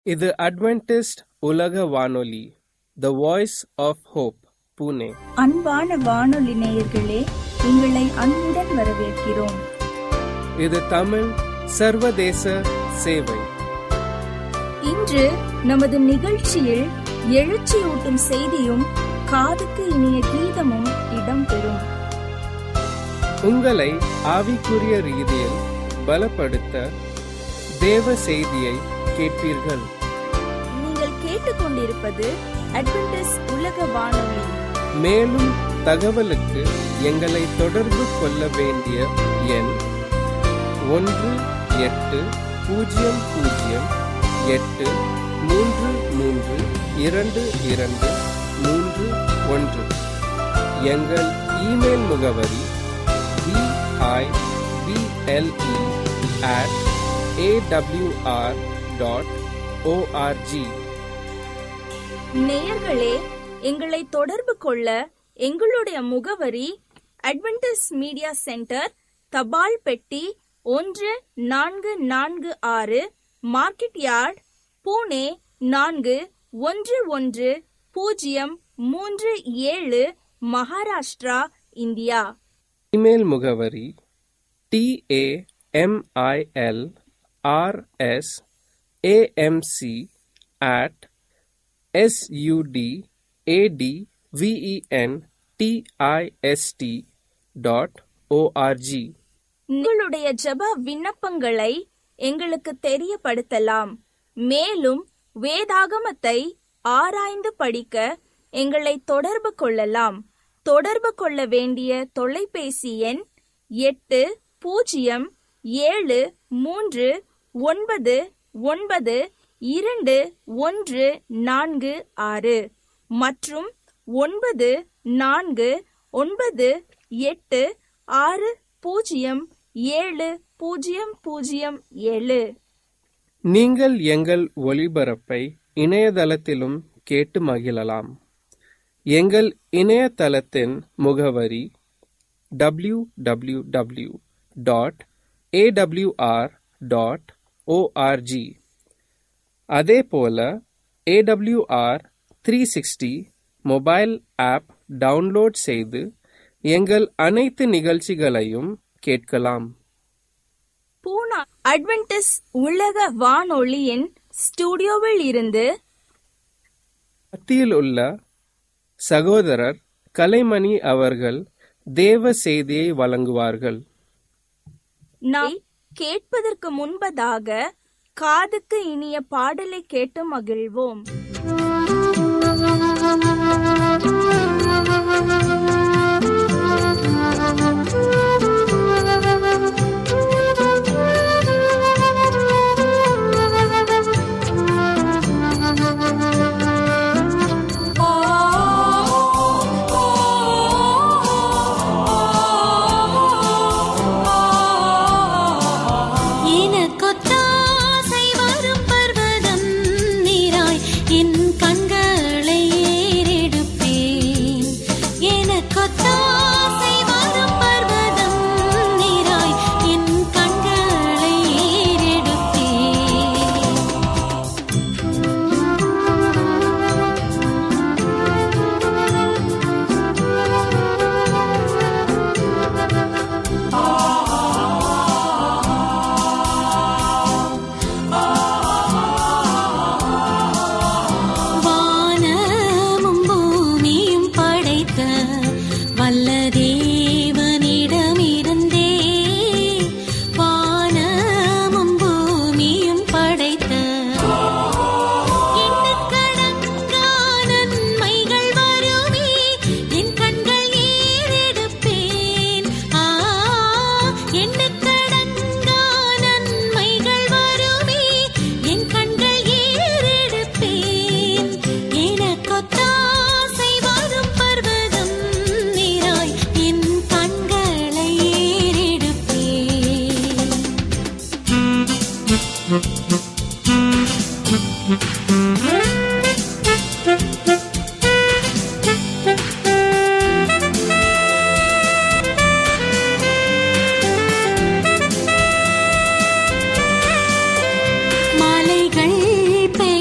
இது அட்வென்டிஸ்ட் உலக வானொலி the voice of hope Pune அன்பான வானொலி நேயர்களே உங்களை அன்புடன் வரவேற்கிறோம் இது தமிழ் சர்வதேச சேவை இன்று நமது நிகழ்ச்சியில் எழுச்சியூட்டும் செய்தியும் காதுக்கு இனிய கீதமும் இடம்பெறும் உங்களை ஆவிக்குரிய ரீதியில் பலப்படுத்த தேவ செய்தியை கேட்பீர்கள் நீங்கள் கேட்டுக்கொண்டிருப்பது அட்வென்டிஸ் உலக வானொலி மேலும் தகவலுக்கு எங்களை தொடர்பு கொள்ள வேண்டிய எண் ஒன்று எட்டு பூஜ்ஜியம் பூஜ்ஜியம் எட்டு மூன்று மூன்று இரண்டு இரண்டு மூன்று ஒன்று எங்கள் இமெயில் முகவரி BIBLE at AWR dot ORG நேயர்களே எங்களை தொடர்பு கொள்ள எங்களுடைய முகவரி அட்வென்டிஸ் மீடியா சென்டர் தபால் பெட்டி ஒன்று நான்கு நான்கு ஆறு மார்க்கெட் யார்ட் பூனே நான்கு ஒன்று ஒன்று பூஜ்ஜியம் மூன்று ஏழு மகாராஷ்டிரா இந்தியா இமெயில் முகவரி TAMIL RS AMC at SUD AD VEN TIST dot ORG உங்களுடைய ஜெப விண்ணப்பங்களை எங்களுக்கு தெரியப்படுத்தலாம் மேலும் வேதாகமத்தை ஆராய்ந்து படிக்க எங்களை தொடர்பு கொள்ளலாம் தொடர்பு கொள்ள வேண்டிய தொலைபேசி எண் எட்டு பூஜ்ஜியம் ஏழு மூன்று ஒன்பது ஒன்பது இரண்டு ஒன்று நான்கு ஆறு மற்றும் ஒன்பது நான்கு ஒன்பது எட்டு ஆறு பூஜ்ஜியம் ஏழு பூஜ்ஜியம் பூஜ்ஜியம் ஏழு நீங்கள் எங்கள் ஒளிபரப்பை இணையதளத்திலும் கேட்டு மகிழலாம் எங்கள் இணையதளத்தின் முகவரி W W W dot AWR dot ORG அதே போல AWR three sixty mobile app download செய்து எங்கள் அனைத்து நிகழ்ச்சிகளையும் கேட்கலாம் பூனா அட்வென்டிஸ் உலக வானொலியின் ஸ்டுடியோவில் இருந்து மத்தியில் உள்ள சகோதரர் கலைமணி அவர்கள் தேவ செய்தியை வழங்குவார்கள் நாம் கேட்பதற்கு முன்பதாக காதுக்கு இனிய பாடலை கேட்டு மகிழ்வோம் எனக்கொத்தாசை வரும் பர்வதம் நீராய் என் கண்களை ஏறெடுப்பேன் எனக்கொத்தாசை வரும் பர்வதம் நீராய் என் கண்களை ஏறெடுப்பேன் வானமும் பூமியும் படைத்த வல்ல தேவனிடமிருந்தே வானமும் பூமியும் படைத்த எண்ணுக்கடங்கா நன்மைகள் வருமே என் கண்கள் ஏறெடுப்பேன் ஆ எண்ணுக்கடங்கா நன்மைகள் வருமே என் கண்கள் ஏறெடுப்பேன் எனக்கொத்தாசை வரும் பர்வதம் நீராய் என் கண்களை ஏறெடுப்பேன் மலைகள் பெயர்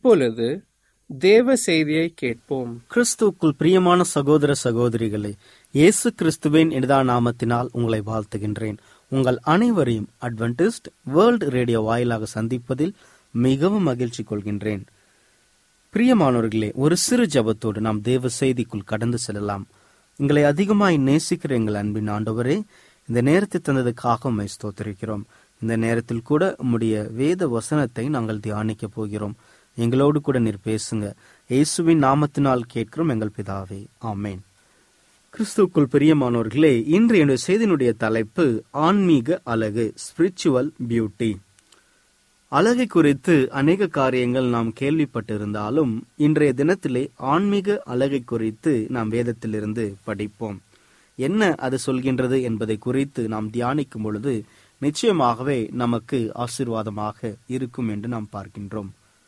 இப்பொழுது தேவ செய்தியை கேட்போம் கிறிஸ்துவுக்குள் பிரியமான சகோதர சகோதரிகளே இயேசு கிறிஸ்துவின் இனிதா நாமத்தினால் உங்களை வாழ்த்துகின்றேன் உங்கள் அனைவரையும் அட்வென்டிஸ்ட் வேர்ல்ட் ரேடியோ வாயிலாக சந்திப்பதில் மிகவும் மகிழ்ச்சி கொள்கின்றேன் பிரியமானவர்களே ஒரு சிறு ஜபத்தோடு நாம் தேவ செய்திக்குள் கடந்து செல்லலாம் உங்களை அதிகமாய் நேசிக்கிற எங்கள் அன்பின் ஆண்டவரே இந்த நேரத்தை தந்ததுக்காக உம்மை ஸ்தோத்திரிக்கிறோம் இந்த நேரத்தில் கூட உம்முடைய வேத வசனத்தை நாங்கள் தியானிக்க போகிறோம் எங்களோடு கூட நீர் பேசுங்க இயேசுவின் நாமத்தினால் கேட்கிறோம் எங்கள் பிதாவே ஆமேன் கிறிஸ்துவுக்குள் பிரியமானவர்களே இன்று என்னுடைய செய்தியினுடைய தலைப்பு ஆன்மீக அழகு ஸ்பிரிச்சுவல் பியூட்டி அழகை குறித்து அநேக காரியங்கள் நாம் கேள்விப்பட்டிருந்தாலும் இன்றைய தினத்திலே ஆன்மீக அழகை குறித்து நாம் வேதத்திலிருந்து படிப்போம் என்ன அது சொல்கின்றது என்பதை குறித்து நாம் தியானிக்கும் பொழுது நிச்சயமாகவே நமக்கு ஆசீர்வாதமாக இருக்கும் என்று நாம் பார்க்கின்றோம்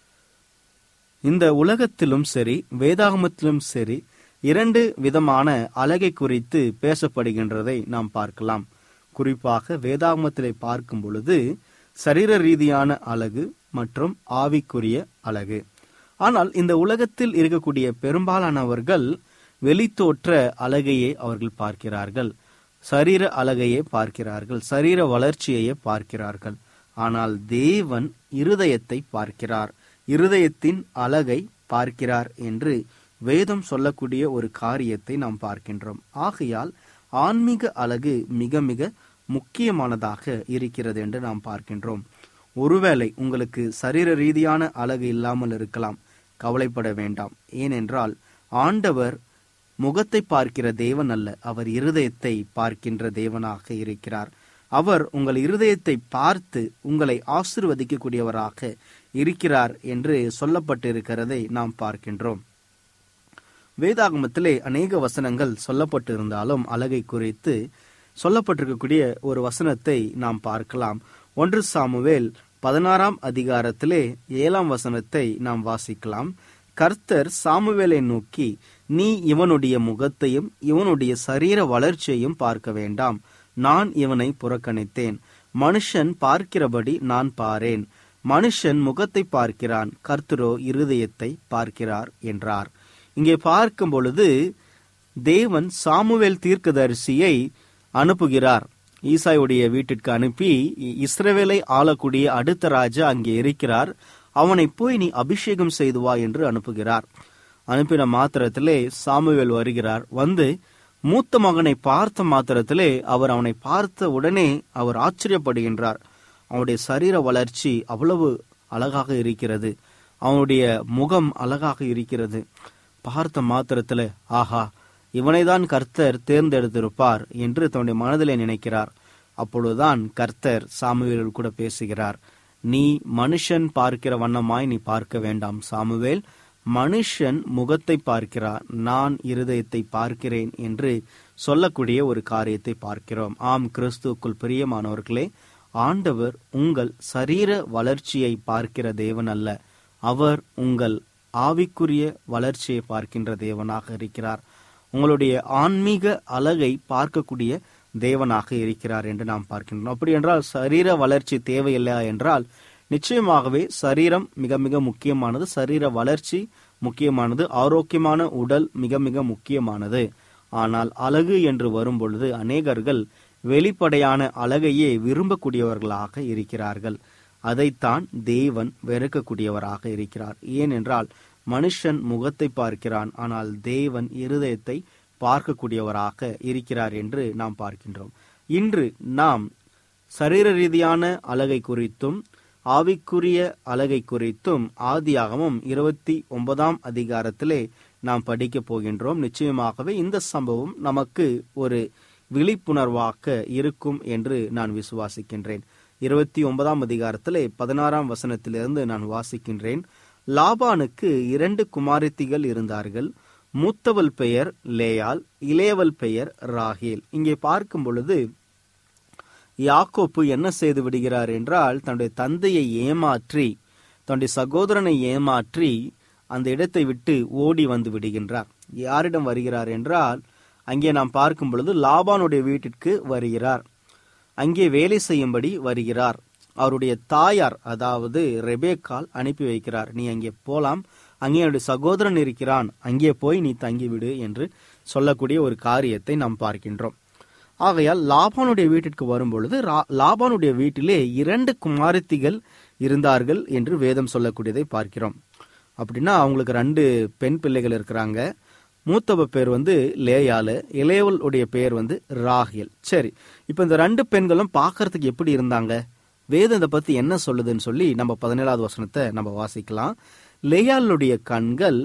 இந்த உலகத்திலும் சரி வேதாகமத்திலும் சரி இரண்டு விதமான அழகை குறித்து பேசப்படுகின்றதை நாம் பார்க்கலாம் குறிப்பாக வேதாகமத்திலே பார்க்கும் பொழுது சரீர ரீதியான அழகு மற்றும் ஆவிக்குரிய அழகு ஆனால் இந்த உலகத்தில் இருக்கக்கூடிய பெரும்பாலானவர்கள் வெளித்தோற்ற அழகையே அவர்கள் பார்க்கிறார்கள் சரீர அழகையே பார்க்கிறார்கள் சரீர வளர்ச்சியையே பார்க்கிறார்கள் ஆனால் தேவன் இருதயத்தை பார்க்கிறார் இருதயத்தின் அழகை பார்க்கிறார் என்று வேதம் சொல்லக்கூடிய ஒரு காரியத்தை நாம் பார்க்கின்றோம் ஆகையால் ஆன்மீக அழகு மிக மிக முக்கியமானதாக இருக்கிறது என்று நாம் பார்க்கின்றோம் ஒருவேளை உங்களுக்கு சரீர ரீதியான அழகு இல்லாமல் இருக்கலாம் கவலைப்பட வேண்டாம் ஏனென்றால் ஆண்டவர் முகத்தை பார்க்கிற தேவன் அல்ல அவர் இருதயத்தை பார்க்கின்ற தேவனாக இருக்கிறார் அவர் உங்கள் இருதயத்தை பார்த்து உங்களை ஆசிர்வதிக்கக்கூடியவராக இருக்கிறார் என்று சொல்லப்பட்டிருக்கிறதை நாம் பார்க்கின்றோம் வேதாகமத்திலே அநேக வசனங்கள் சொல்லப்பட்டிருந்தாலும் அழகை குறித்து சொல்லப்பட்டிருக்கக்கூடிய ஒரு வசனத்தை நாம் பார்க்கலாம் ஒன்று சாமுவேல் பதினாறாம் அதிகாரத்திலே ஏழாம் வசனத்தை நாம் வாசிக்கலாம் கர்த்தர் சாமுவேலை நோக்கி நீ இவனுடைய முகத்தையும் இவனுடைய சரீர வளர்ச்சியையும் பார்க்க வேண்டாம் நான் இவனை புறக்கணித்தேன் மனுஷன் பார்க்கிறபடி நான் பாரேன் மனுஷன் முகத்தை பார்க்கிறான் கர்த்தரோ இருதயத்தை பார்க்கிறார் என்றார் இங்கே பார்க்கும் பொழுது தேவன் சாமுவேல் தீர்க்கதரிசியை அனுப்புகிறார் ஈசாயுடைய வீட்டிற்கு அனுப்பி இஸ்ரவேலை ஆளக்கூடிய அடுத்த ராஜா அங்கே இருக்கிறார் அவனை போய் நீ அபிஷேகம் செய்து வா என்று அனுப்புகிறார் அனுப்பின மாத்திரத்திலே சாமுவேல் வருகிறார் வந்து மூத்த மகனை பார்த்த மாத்திரத்திலே அவர் அவனை பார்த்த உடனே அவர் ஆச்சரியப்படுகின்றார் அவனுடைய சரீர வளர்ச்சி அவ்வளவு அழகாக இருக்கிறது அவனுடைய முகம் அழகாக இருக்கிறது பார்த்த மாத்திரத்துல ஆஹா இவனைதான் கர்த்தர் தேர்ந்தெடுத்திருப்பார் என்று தன்னுடைய மனதிலே நினைக்கிறார் அப்பொழுதுதான் கர்த்தர் சாமுவேல் கூட பேசுகிறார் நீ மனுஷன் பார்க்கிற வண்ணமாய் நீ பார்க்க வேண்டாம் சாமுவேல் மனுஷன் முகத்தை பார்க்கிறார் நான் இருதயத்தை பார்க்கிறேன் என்று சொல்லக்கூடிய ஒரு காரியத்தை பார்க்கிறோம் ஆம் கிறிஸ்துவுக்குள் பிரியமானவர்களே ஆண்டவர் உங்கள் சரீர வளர்ச்சியை பார்க்கிற தேவன் அல்ல அவர் உங்கள் ஆவிக்குரிய வளர்ச்சியை பார்க்கின்ற தேவனாக இருக்கிறார் உங்களுடைய ஆன்மீக அழகை பார்க்கக்கூடிய தேவனாக இருக்கிறார் என்று நாம் பார்க்கின்றோம் அப்படி என்றால் சரீர வளர்ச்சி தேவையில்லையா என்றால் நிச்சயமாகவே சரீரம் மிக மிக முக்கியமானது சரீர வளர்ச்சி முக்கியமானது ஆரோக்கியமான உடல் மிக மிக முக்கியமானது ஆனால் அழகு என்று வரும் பொழுது அநேகர்கள் வெளிப்படையான அழகையே விரும்பக்கூடியவர்களாக இருக்கிறார்கள் அதைத்தான் தேவன் வெறுக்கக்கூடியவராக இருக்கிறார் ஏனென்றால் மனுஷன் முகத்தை பார்க்கிறான் ஆனால் தேவன் இருதயத்தை பார்க்கக்கூடியவராக இருக்கிறார் என்று நாம் பார்க்கின்றோம் இன்று நாம் சரீர ரீதியான அழகை குறித்தும் ஆவிக்குரிய அழகை குறித்தும் ஆதியாகமும் இருபத்தி ஒன்பதாம் அதிகாரத்திலே நாம் படிக்கப் போகின்றோம் நிச்சயமாகவே இந்த சம்பவம் நமக்கு ஒரு விழிப்புணர்வாக இருக்கும் என்று நான் விசுவாசிக்கின்றேன் இருபத்தி ஒன்பதாம் அதிகாரத்திலே பதினாறாம் வசனத்திலிருந்து நான் வாசிக்கின்றேன் லாபானுக்கு இரண்டு குமாரத்திகள் இருந்தார்கள் மூத்தவள் பெயர் லேயால் இளையவள் பெயர் ராகேல் இங்கே பார்க்கும் பொழுது யாக்கோப்பு என்ன செய்து விடுகிறார் என்றால் தன்னுடைய தந்தையை ஏமாற்றி தன்னுடைய சகோதரனை ஏமாற்றி அந்த இடத்தை விட்டு ஓடி வந்து விடுகின்றார் யாரிடம் வருகிறார் என்றால் அங்கே நாம் பார்க்கும் பொழுது லாபானுடைய வீட்டிற்கு வருகிறார் அங்கே வேலை செய்யும்படி வருகிறார் அவருடைய தாயார் அதாவது ரெபேக்கால் அனுப்பி வைக்கிறார் நீ அங்கே போலாம் அங்கே என்னுடைய சகோதரன் இருக்கிறான் அங்கே போய் நீ தங்கிவிடு என்று சொல்லக்கூடிய ஒரு காரியத்தை நாம் பார்க்கின்றோம் ஆகையால் லாபானுடைய வீட்டிற்கு வரும்பொழுது ரா- லாபானுடைய வீட்டிலே இரண்டு குமாரத்திகள் இருந்தார்கள் என்று வேதம் சொல்லக்கூடியதை பார்க்கிறோம் அப்படின்னா அவங்களுக்கு ரெண்டு பெண் பிள்ளைகள் இருக்கிறாங்க மூத்தவ பேர் வந்து லேயாலு இளையவளுடைய பேர் வந்து ராகியல் சரி இப்போ இந்த ரெண்டு பெண்களும் பார்க்கறதுக்கு எப்படி இருந்தாங்க வேதம் இதை பத்தி என்ன சொல்லுதுன்னு சொல்லி நம்ம பதினேழாவது வசனத்தை நம்ம வாசிக்கலாம் லேயாளுடைய கண்கள்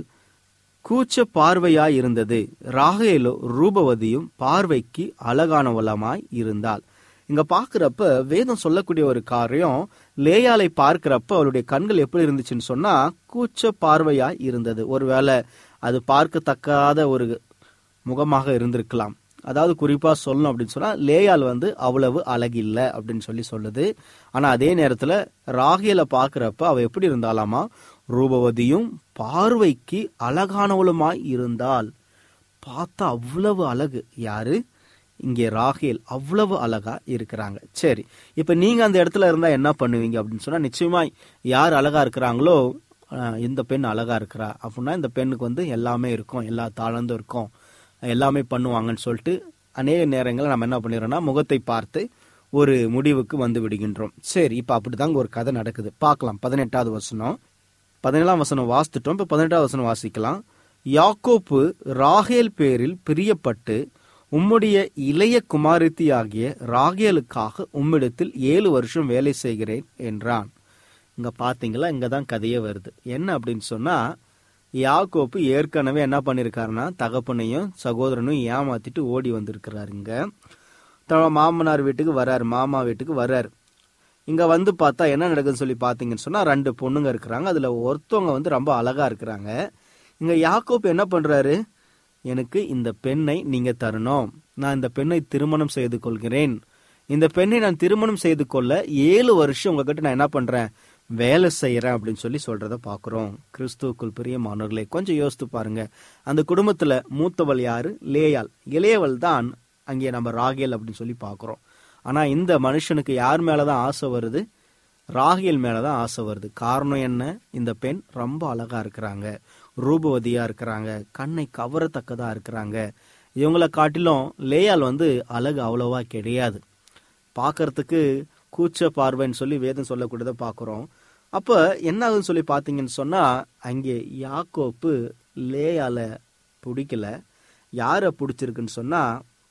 கூச்ச பார்வையாய் இருந்தது ராகேலோ ரூபவதியும் பார்வைக்கு அழகானவளமாய் இருந்தாள் இங்க பாக்குறப்ப வேதம் சொல்லக்கூடிய ஒரு காரியம் லேயாலை பார்க்கிறப்ப அவளுடைய கண்கள் எப்படி இருந்துச்சுன்னு சொன்னா கூச்ச பார்வையாய் இருந்தது ஒருவேளை அது பார்க்கத்தக்காத ஒரு முகமாக இருந்திருக்கலாம் அதாவது குறிப்பா சொல்லணும் அப்படின்னு சொன்னா லேயால் வந்து அவ்வளவு அழகில்லை அப்படின்னு சொல்லி சொல்லுது ஆனா அதே நேரத்துல ராகியலை பார்க்கிறப்ப அவ எப்படி இருந்தாலாமா ரூபவதியும் பார்வைக்கு அழகானவளுமாய் இருந்தால் பார்த்தா அவ்வளவு அழகு யாரு இங்கே ராகேல் அவ்வளவு அழகா இருக்கிறாங்க சரி இப்ப நீங்க அந்த இடத்துல இருந்தா என்ன பண்ணுவீங்க அப்படின்னு சொன்னா நிச்சயமா யார் அழகா இருக்கிறாங்களோ அஹ், இந்த பெண் அழகா இருக்கிறா அப்படின்னா இந்த பெண்ணுக்கு வந்து எல்லாமே இருக்கும் எல்லா தாளந்தும் இருக்கும் எல்லாமே பண்ணுவாங்கன்னு சொல்லிட்டு அநேக நேரங்களில் நம்ம என்ன பண்ணிடுறோம்னா முகத்தை பார்த்து ஒரு முடிவுக்கு வந்து விடுகின்றோம் சரி இப்ப அப்படிதாங்க ஒரு கதை நடக்குது பார்க்கலாம் பதினெட்டாவது வசனம் பதினேழாம் வசனம் வாசித்துட்டோம் இப்ப பதினெட்டாவது வசனம் வாசிக்கலாம் யாக்கோப்பு ராகேல் பேரில் பிரியப்பட்டு உம்முடைய இளைய குமாரத்தி ஆகிய ராகேலுக்காக உம்மிடத்தில் ஏழு வருஷம் வேலை செய்கிறேன் என்றான் இங்க பாத்தீங்களா இங்க தான் கதையே வருது என்ன அப்படின்னு சொன்னா யாக்கோப்பு ஏற்கனவே என்ன பண்ணிருக்காருன்னா தகப்பனையும் சகோதரனையும் ஏமாத்திட்டு ஓடி வந்திருக்கிறாருங்க தன்னோட மாமனார் வீட்டுக்கு வர்றாரு மாமா வீட்டுக்கு வர்றாரு இங்க வந்து பார்த்தா என்ன நடக்குதுன்னு சொல்லி பாத்தீங்கன்னு சொன்னா ரெண்டு பொண்ணுங்க இருக்கிறாங்க அதுல ஒருத்தவங்க வந்து ரொம்ப அழகா இருக்கிறாங்க இங்க யாக்கோப்பு என்ன பண்றாரு எனக்கு இந்த பெண்ணை நீங்க தரணும் நான் இந்த பெண்ணை திருமணம் செய்து கொள்கிறேன் இந்த பெண்ணை நான் திருமணம் செய்து கொள்ள ஏழு வருஷம் உங்ககிட்ட நான் என்ன பண்றேன் வேலை செய்யறேன் அப்படின்னு சொல்லி சொல்றத பாக்குறோம் கிறிஸ்துவுக்குள் பிரியமானவர்களே கொஞ்சம் யோசித்து பாருங்க அந்த குடும்பத்துல மூத்தவள் யாரு லேயாள் இளையவள் தான் அங்கே நம்ம ராகேல் அப்படின்னு சொல்லி பாக்குறோம் ஆனா இந்த மனுஷனுக்கு யார் மேலதான் ஆசை வருது ராகியல் மேலதான் ஆசை வருது காரணம் என்ன இந்த பெண் ரொம்ப அழகா இருக்கிறாங்க ரூபவதியா இருக்கிறாங்க கண்ணை கவரத்தக்கதா இருக்கிறாங்க இவங்கள காட்டிலும் லேயால் வந்து அழகு அவ்வளவா கிடையாது பார்க்கறதுக்கு கூச்ச பார்வைன்னு சொல்லி வேதம் சொல்லக்கூடியதை பார்க்குறோம் அப்ப என்ன ஆகுதுன்னு சொல்லி பார்த்தீங்கன்னு சொன்னா அங்கே யாக்கோப்பு லேயால பிடிக்கல யாரை பிடிச்சிருக்குன்னு சொன்னா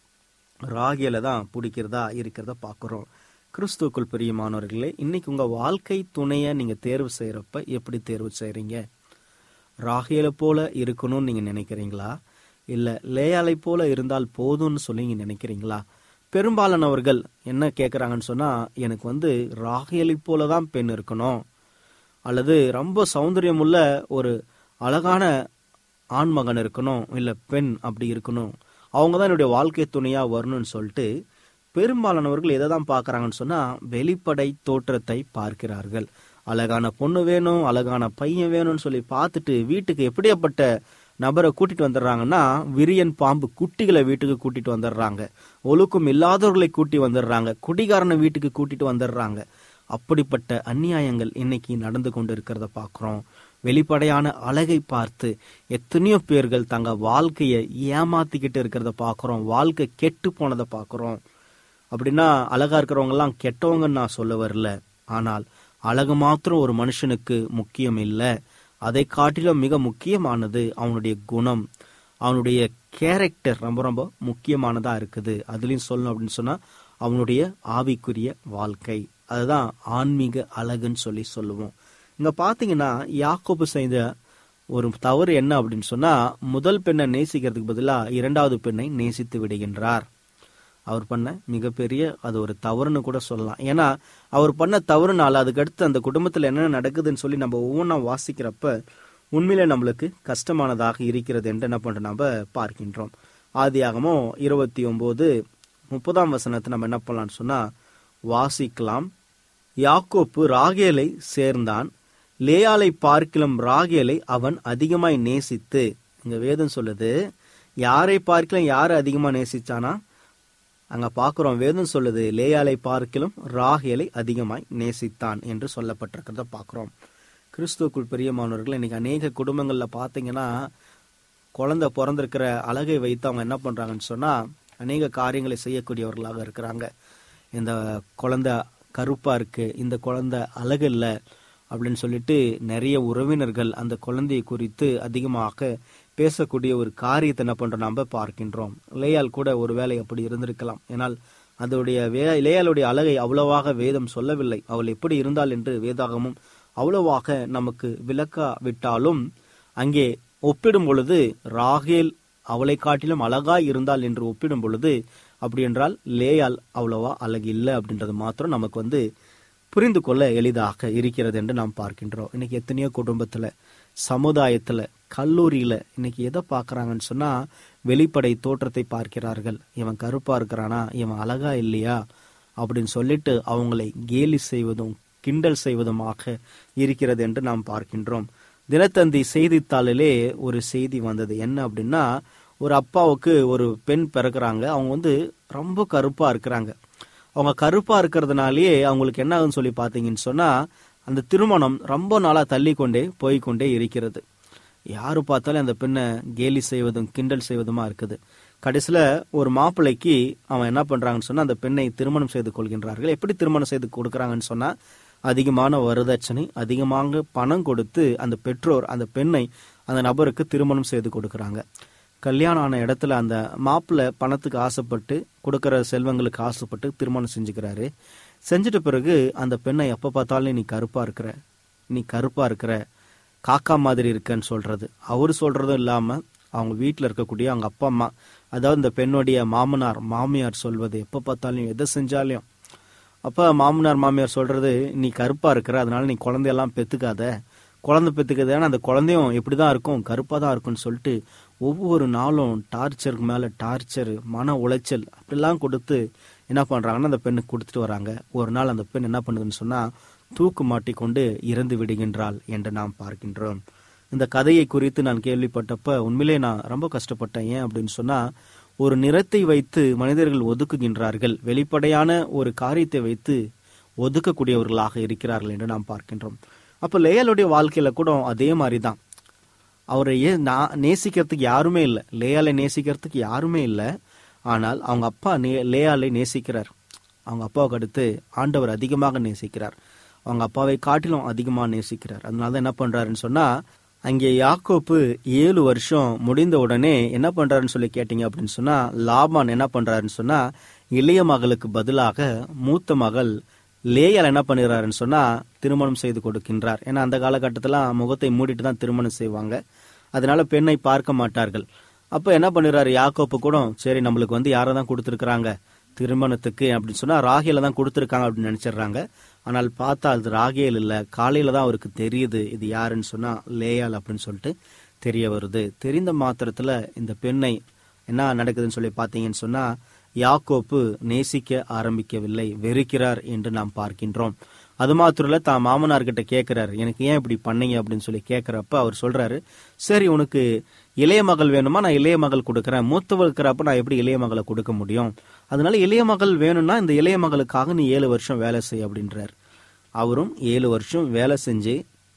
ராகியில தான் பிடிக்கிறதா இருக்கிறத பார்க்குறோம் கிறிஸ்துவுக்குள் பிரியமானவர்களே இன்னைக்கு உங்க வாழ்க்கை துணையை நீங்க தேர்வு செய்யறப்ப எப்படி தேர்வு செய்றீங்க ராகியல போல இருக்கணும்னு நீங்க நினைக்கிறீங்களா இல்ல லேயாலை போல இருந்தால் போதும்னு சொல்லி நீங்க நினைக்கிறீங்களா பெரும்பாலானவர்கள் என்ன கேக்குறாங்கன்னு சொன்னா எனக்கு வந்து ராகியலை போல தான் பெண் இருக்கணும் அல்லது ரொம்ப சௌந்தரியமுள்ள ஒரு அழகான ஆண்மகன் இருக்கணும் இல்ல பெண் அப்படி இருக்கணும் அவங்க தான் என்னுடைய வாழ்க்கை துணையா வரணும்னு சொல்லிட்டு பெரும்பாலானவர்கள் எதை தான் பார்க்கறாங்கன்னு சொன்னா வெளிப்படை தோற்றத்தை பார்க்கிறார்கள் அழகான பொண்ணு வேணும் அழகான பையன் வேணும்னு சொல்லி பார்த்துட்டு வீட்டுக்கு எப்படியாப்பட்ட நபரை கூட்டிட்டு வந்துடுறாங்கன்னா விரியன் பாம்பு குட்டிகளை வீட்டுக்கு கூட்டிட்டு வந்துடுறாங்க ஒழுக்கம் இல்லாதவர்களை கூட்டி வந்துடுறாங்க குடிகாரனை வீட்டுக்கு கூட்டிட்டு வந்துடுறாங்க அப்படிப்பட்ட அநியாயங்கள் இன்னைக்கு நடந்து கொண்டு இருக்கிறத பார்க்கிறோம் வெளிப்படையான அழகை பார்த்து எத்தனையோ பேர்கள் தங்க வாழ்க்கையை ஏமாத்திக்கிட்டு இருக்கிறத பார்க்கிறோம் வாழ்க்கை கெட்டு போனதை பார்க்கிறோம் அப்படின்னா அழகா இருக்கிறவங்க எல்லாம் கெட்டவங்கன்னு நான் சொல்ல வரல ஆனால் அழகு மாத்திரம் ஒரு மனுஷனுக்கு முக்கியம் இல்லை அதை காட்டிலும் மிக முக்கியமானது அவனுடைய குணம் அவனுடைய கேரக்டர் ரொம்ப ரொம்ப முக்கியமானதா இருக்குது அதுலயும் சொல்லணும் அப்படின்னு சொன்னா அவனுடைய ஆவிக்குரிய வாழ்க்கை அதுதான் ஆன்மீக அழகுன்னு சொல்லி சொல்லுவோம் இங்க பாத்தீங்கன்னா யாக்கோபு செய்த ஒரு தவறு என்ன அப்படின்னு சொன்னா முதல் பெண்ணை நேசிக்கிறதுக்கு பதிலா இரண்டாவது பெண்ணை நேசித்து விடுகின்றார் அவர் பண்ண மிகப்பெரிய அது ஒரு தவறுன்னு கூட சொல்லலாம் ஏன்னா அவர் பண்ண தவறுனால அதுக்கடுத்து அந்த குடும்பத்துல என்ன நடக்குதுன்னு சொல்லி நம்ம ஒவ்வொன்றா வாசிக்கிறப்ப உண்மையிலே நம்மளுக்கு கஷ்டமானதாக இருக்கிறது என்று என்ன பண்றோம் நம்ம பார்க்கின்றோம் ஆதியாகமோ இருபத்தி ஒன்பது முப்பதாம் வசனத்தை நம்ம என்ன பண்ணலாம்னு சொன்னா வாசிக்கலாம் யாக்கோப்பு ராகேலை சேர்ந்தான் லேயாலை பார்க்கிலும் ராகேலை அவன் அதிகமாய் நேசித்து இங்க வேதம் சொல்லுது யாரை பார்க்கலாம் யாரை அதிகமா நேசிச்சானா அங்க பார்க்கிறோம் வேதம் சொல்லுது லேயாலை பார்க்கிலும் ராகேலை அதிகமாய் நேசித்தான் என்று சொல்லப்பட்டிருக்கிறத பார்க்கிறோம் கிறிஸ்துவுக்குள் பிரியமானவர்கள் இன்னைக்கு அநேக குடும்பங்கள்ல பார்த்தீங்கன்னா குழந்தை பிறந்திருக்கிற அழகை வைத்து அவங்க என்ன பண்றாங்கன்னு சொன்னா அநேக காரியங்களை செய்யக்கூடியவர்களாக இருக்கிறாங்க இந்த குழந்தை கருப்பா இருக்கு இந்த குழந்தை அழகு இல்லை அப்படின்னு சொல்லிட்டு நிறைய உறவினர்கள் அந்த குழந்தையை குறித்து அதிகமாக பேசக்கூடிய ஒரு காரியத்தை என்ன பண்றோம் நம்ம பார்க்கின்றோம் லேயால் கூட ஒருவேளை அப்படி இருந்திருக்கலாம் ஏனால் அதோடைய வே லேயாளுடைய அழகை அவ்வளவாக வேதம் சொல்லவில்லை அவள் எப்படி இருந்தாள் என்று வேதாகமும் அவ்வளவாக நமக்கு விளக்காவிட்டாலும் அங்கே ஒப்பிடும் பொழுது ராகேல் அவளை காட்டிலும் அழகாய் இருந்தாள் என்று ஒப்பிடும் பொழுது அப்படி என்றால் லேயால் அவ்வளவா அழகு இல்லை அப்படின்றது மாத்திரம் நமக்கு வந்து புரிந்து கொள்ள எளிதாக இருக்கிறது என்று நாம் பார்க்கின்றோம் இன்னைக்கு எத்தனையோ குடும்பத்துல சமுதாயத்துல கல்லூரியில இன்னைக்கு எதை பார்க்கறாங்கன்னு சொன்னா வெளிப்படை தோற்றத்தை பார்க்கிறார்கள் இவன் கருப்பா இருக்கிறானா இவன் அழகா இல்லையா அப்படின்னு சொல்லிட்டு அவங்களை கேலி செய்வதும் கிண்டல் செய்வதுமாக இருக்கிறது என்று நாம் பார்க்கின்றோம் தினத்தந்தி செய்தித்தாளிலே ஒரு செய்தி வந்தது என்ன அப்படின்னா ஒரு அப்பாவுக்கு ஒரு பெண் பிறக்கிறாங்க அவங்க வந்து ரொம்ப கருப்பா இருக்கிறாங்க அவங்க கருப்பா இருக்கிறதுனாலயே அவங்களுக்கு என்ன ஆகுன்னு சொல்லி பார்த்தீங்கன்னு சொன்னா அந்த திருமணம் ரொம்ப நாளா தள்ளி கொண்டே போய்கொண்டே இருக்கிறது யாரு பார்த்தாலும் அந்த பெண்ணை கேலி செய்வதும் கிண்டல் செய்வதுமா இருக்குது கடைசியில ஒரு மாப்பிள்ளைக்கு அவன் என்ன பண்றாங்கன்னு சொன்னா அந்த பெண்ணை திருமணம் செய்து கொள்கின்றார்கள் எப்படி திருமணம் செய்து கொடுக்கறாங்கன்னு சொன்னா அதிகமான வரதட்சணை அதிகமாக பணம் கொடுத்து அந்த பெற்றோர் அந்த பெண்ணை அந்த நபருக்கு திருமணம் செய்து கொடுக்கறாங்க கல்யாணம் ஆன இடத்துல அந்த மாப்பிள்ளை பணத்துக்கு ஆசைப்பட்டு கொடுக்கற செல்வங்களுக்கு ஆசைப்பட்டு திருமணம் செஞ்சுக்கிறாரு செஞ்சுட்ட பிறகு அந்த பெண்ணை எப்ப பார்த்தாலும் நீ கருப்பா இருக்கிற நீ கருப்பா இருக்கிற காக்கா மாதிரி இருக்கன்னு சொல்றது அவரு சொல்றதும் இல்லாம அவங்க வீட்டில் இருக்கக்கூடிய அவங்க அப்பா அம்மா அதாவது இந்த பெண்ணுடைய மாமனார் மாமியார் சொல்வது எப்ப பார்த்தாலும் எதை செஞ்சாலையும் அப்ப மாமனார் மாமியார் சொல்றது நீ கருப்பா இருக்கிற அதனால நீ குழந்தையெல்லாம் பெத்துக்காத குழந்தை பெத்துக்கிறது ஏன்னா அந்த குழந்தையும் எப்படிதான் இருக்கும் கருப்பா தான் இருக்கும்னு சொல்லிட்டு ஒவ்வொரு நாளும் டார்ச்சருக்கு மேல டார்ச்சர் மன உளைச்சல் அப்படிலாம் கொடுத்து என்ன பண்றாங்கன்னா அந்த பெண்ணுக்கு கொடுத்துட்டு வராங்க ஒரு நாள் அந்த பெண் என்ன பண்ணுதுன்னு சொன்னா தூக்கு மாட்டிக்கொண்டு இறந்து விடுகின்றாள் என்று நாம் பார்க்கின்றோம் இந்த கதையை குறித்து நான் கேள்விப்பட்டப்ப உண்மையிலே நான் ரொம்ப கஷ்டப்பட்டேன் ஏன் அப்படின்னு சொன்னா ஒரு நிறத்தை வைத்து மனிதர்கள் ஒதுக்குகின்றார்கள் வெளிப்படையான ஒரு காரியத்தை வைத்து ஒதுக்கக்கூடியவர்களாக இருக்கிறார்கள் என்று நாம் பார்க்கின்றோம் அப்ப லேயாளுடைய வாழ்க்கையில கூட அதே மாதிரிதான் அவரை ஏன் நான் நேசிக்கிறதுக்கு யாருமே இல்லை லேயாலை நேசிக்கிறதுக்கு யாருமே இல்லை ஆனால் அவங்க அப்பா நே லேயாலை நேசிக்கிறார் அவங்க அப்பாவுக்கு அடுத்து ஆண்டவர் அதிகமாக நேசிக்கிறார் அவங்க அப்பாவை காட்டிலும் அதிகமாக நேசிக்கிறார் அதனால தான் என்ன பண்றாருன்னு சொன்னா அங்கே யாக்கோப்பு ஏழு வருஷம் முடிந்த உடனே என்ன பண்றாருன்னு சொல்லி கேட்டீங்க அப்படின்னு சொன்னா லாபான் என்ன பண்றாருன்னு சொன்னா இளைய மகளுக்கு பதிலாக மூத்த மகள் லேயால் என்ன பண்ணுறாருன்னு சொன்னா திருமணம் செய்து கொடுக்கின்றார் ஏன்னா அந்த காலகட்டத்தில் முகத்தை மூடிட்டு தான் திருமணம் செய்வாங்க அதனால பெண்ணை பார்க்க மாட்டார்கள் அப்ப என்ன பண்ணுறாரு யாக்கோப்பு கூட சரி நம்மளுக்கு வந்து யாரை தான் கொடுத்துருக்குறாங்க திருமணத்துக்கு அப்படின்னு சொன்னா ராகேல தான் கொடுத்துருக்காங்க அப்படின்னு நினைச்சிடுறாங்க ஆனால் பார்த்தா அது ராகேல் இல்ல காலையில தான் அவருக்கு தெரியுது இது யாருன்னு சொன்னா லேயால் அப்படின்னு சொல்லிட்டு தெரிய வருது தெரிந்த மாத்திரத்துல இந்த பெண்ணை என்ன நடக்குதுன்னு சொல்லி பார்த்தீங்கன்னு சொன்னா யாக்கோப்பு நேசிக்க ஆரம்பிக்கவில்லை வெறுக்கிறார் என்று நாம் பார்க்கின்றோம் அது மாத்திரம் இல்ல தான் மாமனார் கிட்ட கேட்கிறாரு எனக்கு ஏன் இப்படி பண்ணீங்க அப்படின்னு சொல்லி கேட்கிறப்ப அவர் சொல்றாரு சரி உனக்கு இளைய மகள் வேணுமா நான் இளைய மகள் கொடுக்கறேன் மூத்தவள் இருக்கிறப்ப நான் எப்படி இளைய மகளை கொடுக்க முடியும் அதனால இளைய மகள் வேணும்னா இந்த இளைய மகளுக்காக நீ ஏழு வருஷம் வேலை செய் அப்படின்றார் அவரும் ஏழு வருஷம் வேலை செஞ்சு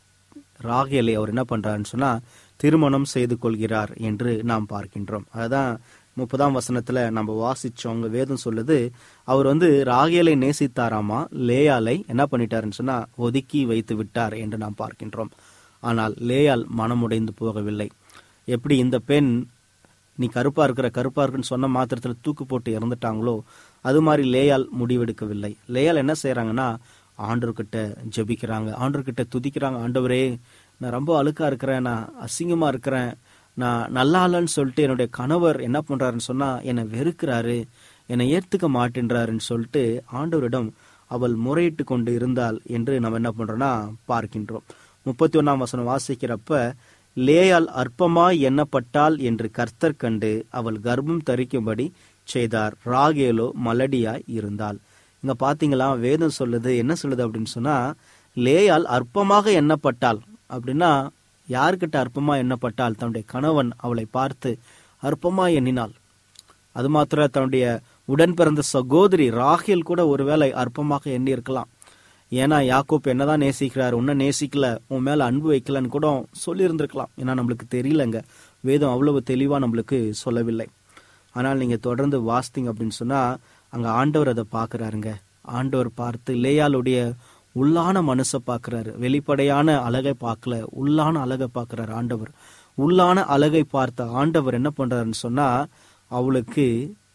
ராகேலை அவர் என்ன பண்றாருன்னு சொன்னா திருமணம் செய்து கொள்கிறார் என்று நாம் பார்க்கின்றோம் அதுதான் முப்பதாம் வசனத்துல நம்ம வாசிச்சோம் அங்க வேதம் சொல்லுது அவர் வந்து ராகேலை நேசித்தாராமா லேயாலை என்ன பண்ணிட்டாருன்னு சொன்னா ஒதுக்கி வைத்து விட்டார் என்று நாம் பார்க்கின்றோம் ஆனால் லேயால் மனமுடைந்து போகவில்லை எப்படி இந்த பெண் நீ கருப்பா இருக்கிற கருப்பா இருக்குன்னு சொன்ன மாத்திரத்துல தூக்கு போட்டு இறந்துட்டாங்களோ அது மாதிரி லேயால் முடிவெடுக்கவில்லை லேயால் என்ன செய்யறாங்கன்னா ஆண்டவர்கிட்ட ஜெபிக்கிறாங்க ஆண்டவர்கிட்ட துதிக்கிறாங்க ஆண்டவரே நான் ரொம்ப அழுக்கா இருக்கிறேன் நான் அசிங்கமா இருக்கிறேன் நான் நல்லா இல்லைன்னு சொல்லிட்டு என்னுடைய கணவர் என்ன பண்றாருன்னு சொன்னா என்னை வெறுக்கிறாரு என்னை ஏத்துக்க மாட்டேன்றாருன்னு சொல்லிட்டு ஆண்டவரிடம் அவள் முறையிட்டு கொண்டு இருந்தாள் என்று நம்ம என்ன பண்றோம்னா பார்க்கின்றோம் முப்பத்தி ஒன்னாம் வசனம் வாசிக்கிறப்ப லேயால் அற்பமாய் எண்ணப்பட்டாள் என்று கர்த்தர் கண்டு அவள் கர்ப்பம் தரிக்கும்படி செய்தார் ராகேலோ மலடியாய் இருந்தாள் இங்க பாத்தீங்களா வேதம் சொல்லுது என்ன சொல்லுது அப்படின்னு சொன்னா லேயால் அற்பமாக எண்ணப்பட்டாள் அப்படின்னா யார்கிட்ட அற்பமா எண்ணப்பட்டால் தன்னுடைய கணவன் அவளை பார்த்து அற்பமா எண்ணினாள் அது மாத்திர தன்னுடைய உடன் பிறந்த சகோதரி ராகேல் கூட ஒருவேளை அற்பமாக எண்ணி இருக்கலாம் ஏன்னா யாக்கோப் என்னதான் நேசிக்கிறார் உன்னை நேசிக்கல உன் மேல அன்பு வைக்கலன்னு கூட சொல்லி இருந்திருக்கலாம் ஏன்னா நம்மளுக்கு தெரியலங்க வேதம் அவ்வளவு தெளிவா நம்மளுக்கு சொல்லவில்லை ஆனால் நீங்க தொடர்ந்து வாசித்தீங்க அப்படின்னு சொன்னா அங்க ஆண்டவர் அதை பாக்குறாருங்க ஆண்டவர் பார்த்து லேயாளுடைய உள்ளான மனசை பார்க்கிறாரு வெளிப்படையான அழகை பார்க்கல உள்ளான அழகை பார்க்கிறாரு ஆண்டவர் உள்ளான அழகை பார்த்த ஆண்டவர் என்ன பண்றாருன்னு சொன்னா அவளுக்கு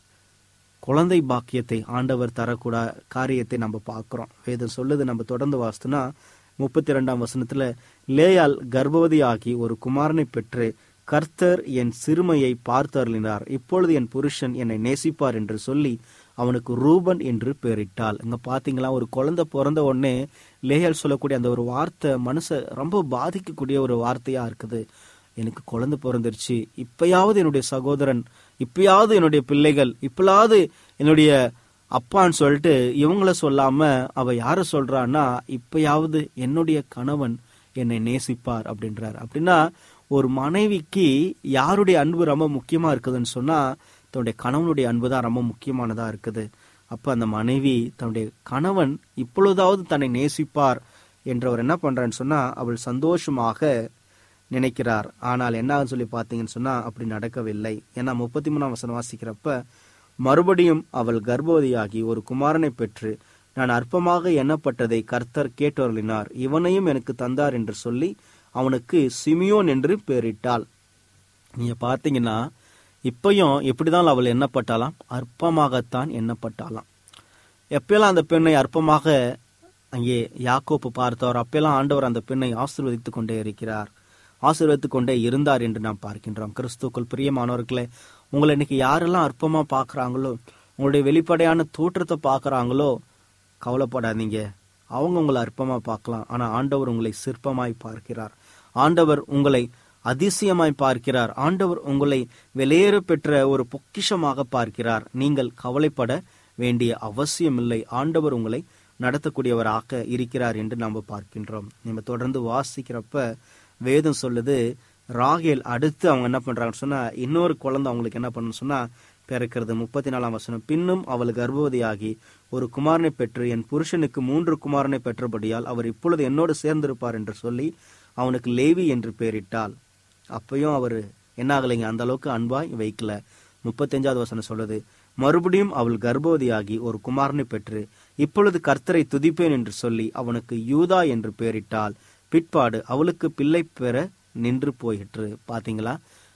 குழந்தை பாக்கியத்தை ஆண்டவர் தரக்கூட காரியத்தை நம்ம பார்க்கிறோம் வேதம் சொல்லுது நம்ம தொடர்ந்து வாசித்தோம்னா முப்பத்தி ரெண்டாம் வசனத்துல லேயால் கர்ப்பவதியாகி ஒரு குமாரனை பெற்று கர்த்தர் என் சிறுமையை பார்த்தருளினார் இப்பொழுது என் புருஷன் என்னை நேசிப்பார் என்று சொல்லி அவனுக்கு ரூபன் என்று பெயரிட்டாள் இங்க பாத்தீங்களா ஒரு குழந்தை பிறந்த உடனே லேயால் சொல்லக்கூடிய அந்த ஒரு வார்த்தை மனசை ரொம்ப பாதிக்கக்கூடிய ஒரு வார்த்தையா இருக்குது எனக்கு குழந்தை பிறந்துருச்சு இப்பயாவது என்னுடைய சகோதரன் இப்பயாவது என்னுடைய பிள்ளைகள் இப்பயாவது என்னுடைய அப்பான்னு சொல்லிட்டு இவங்கள சொல்லாம அவ யார சொல்றான்னா இப்பயாவது என்னுடைய கணவன் என்னை நேசிப்பார் அப்படின்றார் அப்படின்னா ஒரு மனைவிக்கு யாருடைய அன்பு ரொம்ப முக்கியமா இருக்குதுன்னு சொன்னா தன்னுடைய கணவனுடைய அன்பு தான் ரொம்ப முக்கியமானதா இருக்குது அப்ப அந்த மனைவி தன்னுடைய கணவன் இப்பொழுதாவது தன்னை நேசிப்பார் என்றவர் என்ன பண்றான்னு சொன்னா அவள் சந்தோஷமாக நினைக்கிறார் ஆனால் என்ன சொல்லி பார்த்தீங்கன்னு சொன்னா அப்படி நடக்கவில்லை ஏன்னா முப்பத்தி மூணாம் வசனம் வாசிக்கிறப்ப மறுபடியும் அவள் கர்ப்பவதியாகி ஒரு குமாரனை பெற்று நான் அற்பமாக எண்ணப்பட்டதை கர்த்தர் கேட்டொருளினார் இவனையும் எனக்கு தந்தார் என்று சொல்லி அவனுக்கு சிமியோன் என்று பெயரிட்டாள் நீங்க பார்த்தீங்கன்னா இப்பயும் எப்படிதான் அவள் எண்ணப்பட்டாலாம் அற்பமாகத்தான் எண்ணப்பட்டாலாம் எப்பெல்லாம் அந்த பெண்ணை அற்பமாக அங்கே யாக்கோப்பு பார்த்தவர் அப்பெல்லாம் ஆண்டவர் அந்த பெண்ணை ஆசீர்வதித்துக் கொண்டே இருக்கிறார் ஆசீர்வதித்துக் கொண்டே இருந்தார் என்று நாம் பார்க்கின்றோம் கிறிஸ்துக்குள் பிரியமானவர்களே உங்களை இன்னைக்கு யாரெல்லாம் அற்பமா பார்க்கறாங்களோ உங்களுடைய வெளிப்படையான தோற்றத்தை பார்க்கறாங்களோ கவலைப்படாதீங்க அவங்க உங்களை அற்பமா பார்க்கலாம் ஆனா ஆண்டவர் உங்களை சிற்பமாய் பார்க்கிறார் ஆண்டவர் உங்களை அதிசயமாய் பார்க்கிறார் ஆண்டவர் உங்களை வெளியேற பெற்ற ஒரு பொக்கிஷமாக பார்க்கிறார் நீங்கள் கவலைப்பட வேண்டிய அவசியமில்லை ஆண்டவர் உங்களை நடத்தக்கூடியவராக இருக்கிறார் என்று நாம் பார்க்கின்றோம் நம்ம தொடர்ந்து வாசிக்கிறப்ப வேதம் சொல்லுது ராகேல் அடுத்து அவங்க என்ன பண்றாங்கன்னு சொன்னா இன்னொரு குழந்தை அவங்களுக்கு என்ன பண்ணணும்னு சொன்னா பிறக்கிறது முப்பத்தி நாலாம் வசனம் பின்னும் அவள் கர்ப்பவதியாகி ஒரு குமாரனை பெற்று என் புருஷனுக்கு மூன்று குமாரனை பெற்றபடியால் அவர் இப்பொழுது என்னோடு சேர்ந்திருப்பார் என்று சொல்லி அவனுக்கு லேவி என்று பெயரிட்டாள் அப்பயும் அவர் என்ன ஆகலைங்க அந்த அளவுக்கு அன்பாய் வைக்கல முப்பத்தஞ்சாவது வசனம் சொல்லுது மறுபடியும் அவள் கர்ப்பவதியாகி ஒரு குமாரனை பெற்று இப்பொழுது கர்த்தரை துதிப்பேன் என்று சொல்லி அவனுக்கு யூதா என்று பெயரிட்டாள் பிற்பாடு அவளுக்கு பிள்ளை பெற நின்று போயிற்று பாத்தீங்களா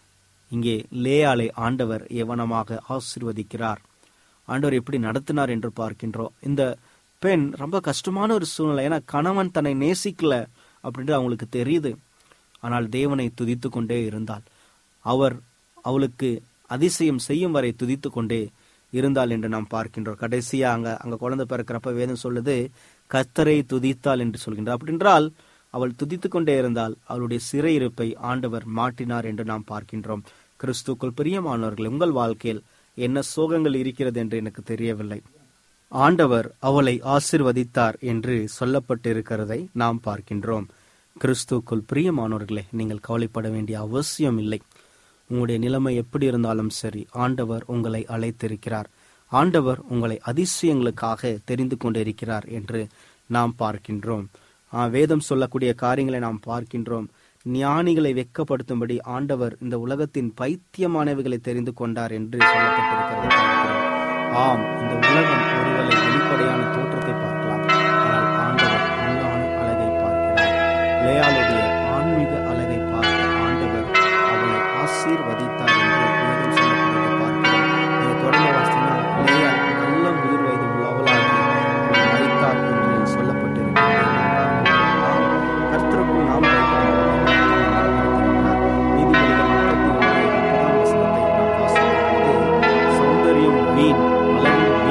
இங்கே லேயாலை ஆண்டவர் எவனமாக ஆசீர்வதிக்கிறார் ஆண்டவர் எப்படி நடத்தினார் என்று பார்க்கின்றோம் இந்த பெண் ரொம்ப கஷ்டமான ஒரு சூழ்நிலை ஏன்னா கணவன் தன்னை நேசிக்கல அப்படின்ட்டு அவங்களுக்கு தெரியுது ஆனால் தேவனை துதித்து கொண்டே இருந்தாள் அவர் அவளுக்கு அதிசயம் செய்யும் வரை துதித்து கொண்டே இருந்தாள் என்று நாம் பார்க்கின்றோம் கடைசியா அங்க அங்க குழந்தை பிறக்கிறப்ப வேதம் சொல்லுது கத்தரை துதித்தாள் என்று சொல்கின்றார் அப்படின்றால் அவள் துதித்து கொண்டே இருந்தால் அவளுடைய சிறையிருப்பை ஆண்டவர் மாட்டினார் என்று நாம் பார்க்கின்றோம் கிறிஸ்துக்குள் பிரியமானவர்கள் உங்கள் வாழ்க்கையில் என்ன சோகங்கள் இருக்கிறது என்று எனக்கு தெரியவில்லை ஆண்டவர் அவளை ஆசிர்வதித்தார் என்று சொல்லப்பட்டிருக்கிறதை நாம் பார்க்கின்றோம் கிறிஸ்துக்குள் பிரியமானவர்களே நீங்கள் கவலைப்பட வேண்டிய அவசியம் இல்லை உங்களுடைய நிலைமை எப்படி இருந்தாலும் சரி ஆண்டவர் உங்களை அழைத்திருக்கிறார் ஆண்டவர் உங்களை அதிசயங்களுக்காக தெரிந்து கொண்டிருக்கிறார் என்று நாம் பார்க்கின்றோம் ஆ, வேதம் சொல்லக்கூடிய காரியங்களை நாம் பார்க்கின்றோம் ஞானிகளை வெட்கப்படுத்தும்படி ஆண்டவர் இந்த உலகத்தின் பைத்தியமானவைகளை தெரிந்து கொண்டார் என்று சொல்லப்பட்டிருக்கிறது பார்க்கிறோம். ஆம் இந்த உலகம் ஒருவேளை வெளிப்படையான தோற்றத்தை பார்க்கலாம் ஆனால் ஆண்டவர் உள்ளான அழகை பார்க்கிறார் லேயாளுடைய ஆன்மீக அழகை பார்த்த ஆண்டவர் அவளை ஆசீர்வதித்தார் என்று வேதம் சொல்லப்படுவதை பார்க்கிறோம் இதை தொடர்ந்து வாசித்தீங்கன்னா லேயாள் நல்ல முதிர் வயது உள்ளவளாகி அவள் மரித்தார் என்று சொல்லப்பட்டிருக்கிறது ஆம், கர்த்தருக்குள் நாம் பயப்பட நீதிபதிகள் முப்பத்தி ஒன்று முப்பதாம் வசனத்தை நாம் வாசிக்கும் பொழுது, சௌந்தரியம் வீண் அழகும்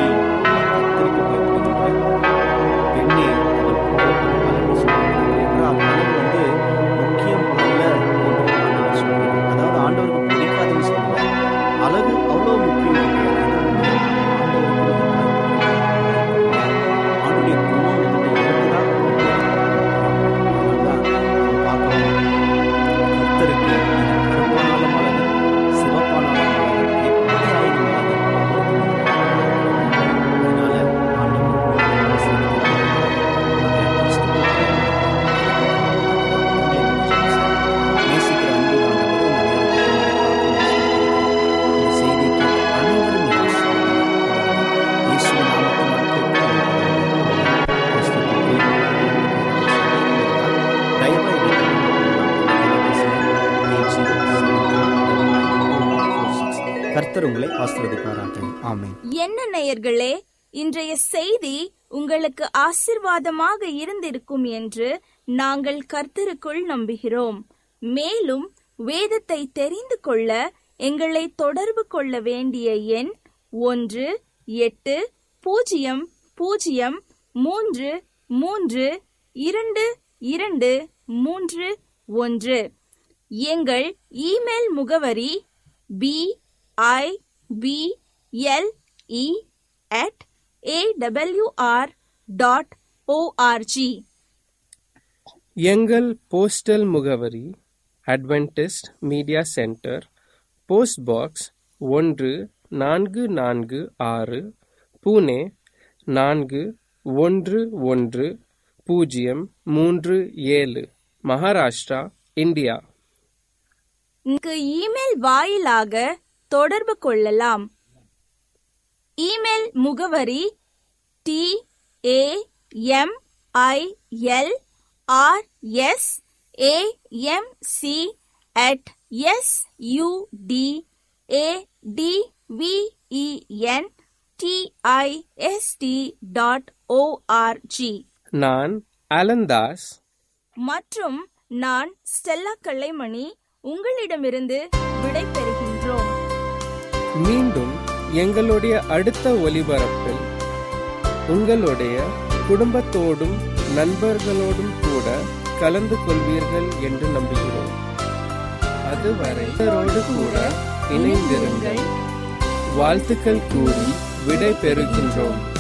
கர்த்தர் உங்களை ஆசீர்வதிப்பாராக ஆமென் என்ன நேயர்களே இன்றைய செய்தி உங்களுக்கு ஆசிர்வாதமாக இருந்திருக்கும் என்று நாங்கள் கர்த்தருக்குள் நம்புகிறோம் மேலும் வேதத்தை தெரிந்து கொள்ள எங்களை தொடர்பு கொள்ள வேண்டிய எண் ஒன்று எட்டு பூஜ்ஜியம் பூஜ்ஜியம் மூன்று மூன்று இரண்டு இரண்டு மூன்று ஒன்று எங்கள் இமெயில் முகவரி B I B L E at AWR dot ORG எங்கள் போஸ்டல் முகவரி Adventist media centre post box ஒன்று நான்கு நான்கு ஆறு புனே நான்கு ஒன்று ஒன்று பூஜ்ஜியம் மூன்று ஏழு மகாராஷ்டிரா இந்தியா இங்கு இமெயில் வாயிலாக தொடர்பு கொள்ளலாம் இமெயில் முகவரி T A M I L R S A M C at S U D A D V E N T I S T dot ORG நான் அலந்தாஸ் மற்றும் நான் ஸ்டெல்லா கலைமணி உங்களிடமிருந்து விடை பெறுகின்றோம் மீண்டும் எங்களுடைய அடுத்த ஒலிபரப்பில் உங்களுடைய குடும்பத்தோடும் நண்பர்களோடும் கூட கலந்து கொள்வீர்கள் என்று நம்புகிறோம் அதுவரை இவரோடு கூட இணைந்திருங்கள் வாழ்த்துக்கள் கூறி விடை பெறுகின்றோம்